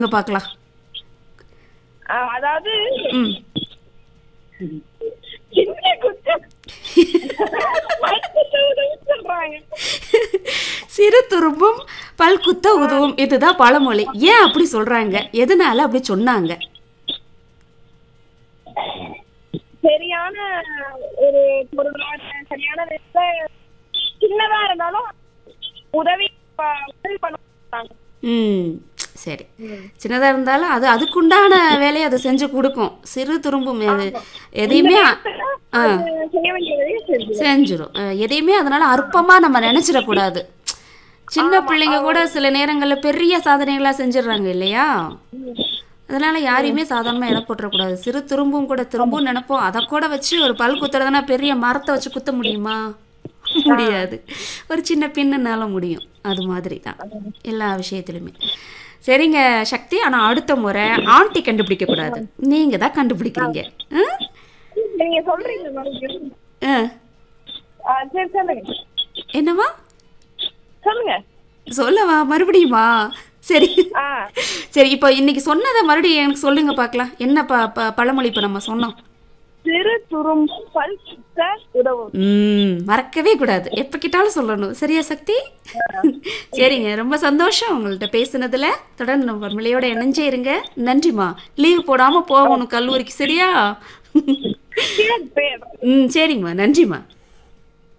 இங்க பார்க்கலாம் ஆ, அதாவது ம் சின்ன குத்தம் மரத்துக்கு உதவி சொல்றாங்க சிறு துரும்பும் பல் குத்த உதவும் இதுதான் பழமொழி ஏன் அப்படி சொல்றாங்க எதனால அப்படி சொன்னாங்க சரியான ஒரு பொருளோட சரியான விதத்தை சின்னதா இருந்தாலும் உதவி ப- உதவி பண்ணுவாங்க ம் சரி சின்னதா இருந்தாலும் அது அதுக்குண்டான வேலையை அது செஞ்சு கொடுக்கும் சிறு துரும்பும் எது எதையுமே ஆ செய்ய வேண்டிய உதவியை செஞ்சு செஞ்சிடும் அஹ் எதையுமே அதனால அற்பமா நம்ம நினைச்சிடக்கூடாது சின்ன பிள்ளைங்க கூட சில நேரங்கள்ல பெரிய சாதனைகளா செஞ்சிடுறாங்க இல்லையா அதனால யாரையுமே சாதாரணமா எடை போட்டுறக்கூடாது சிறு துரும்பும் கூட திரும்பவும் நினைப்போம் அதை கூட வச்சு ஒரு பல் குத்துறதுனா பெரிய மரத்தை வச்சு குத்த முடியுமா முடியாது ஒரு சின்ன பின்னுனால முடியும் அது மாதிரி தான் எல்லா விஷயத்துலையுமே சரிங்க சக்தி ஆனா அடுத்த முறை ஆண்டி கண்டுபிடிக்க கூடாது நீங்க தான் கண்டுபிடிக்கிறீங்க ம்? நீங்க சொல்றீங்க மறுபடியும். ஆ. ஆ, சரி சொல்லுங்க என்னவா சொல்லுங்க சொல்லவா மறுபடியுமா சரி ஆ சரி இப்போ இன்னைக்கு சொன்னதை மறுபடியும் எனக்கு சொல்லுங்க பார்க்கலாம் என்ன ப ப- பழமொழி இப்போ நம்ம சொன்னோம் சிறு துரும்பு பல் சுத்த உதவும் ம் மறக்கவே கூடாது எப்போ கிட்டாலும் சொல்லணும் சரியா சக்தி சரிங்க ரொம்ப சந்தோஷம் உங்கள்கிட்ட பேசுனதுல தொடர்ந்து நம்ம பழமொழியோட இணைஞ்சே இருங்க நன்றிம்மா லீவ் போடாம போகணும் கல்லூரிக்கு சரியா சரி, சரி. ம் சரிங்கம்மா நன்றிம்மா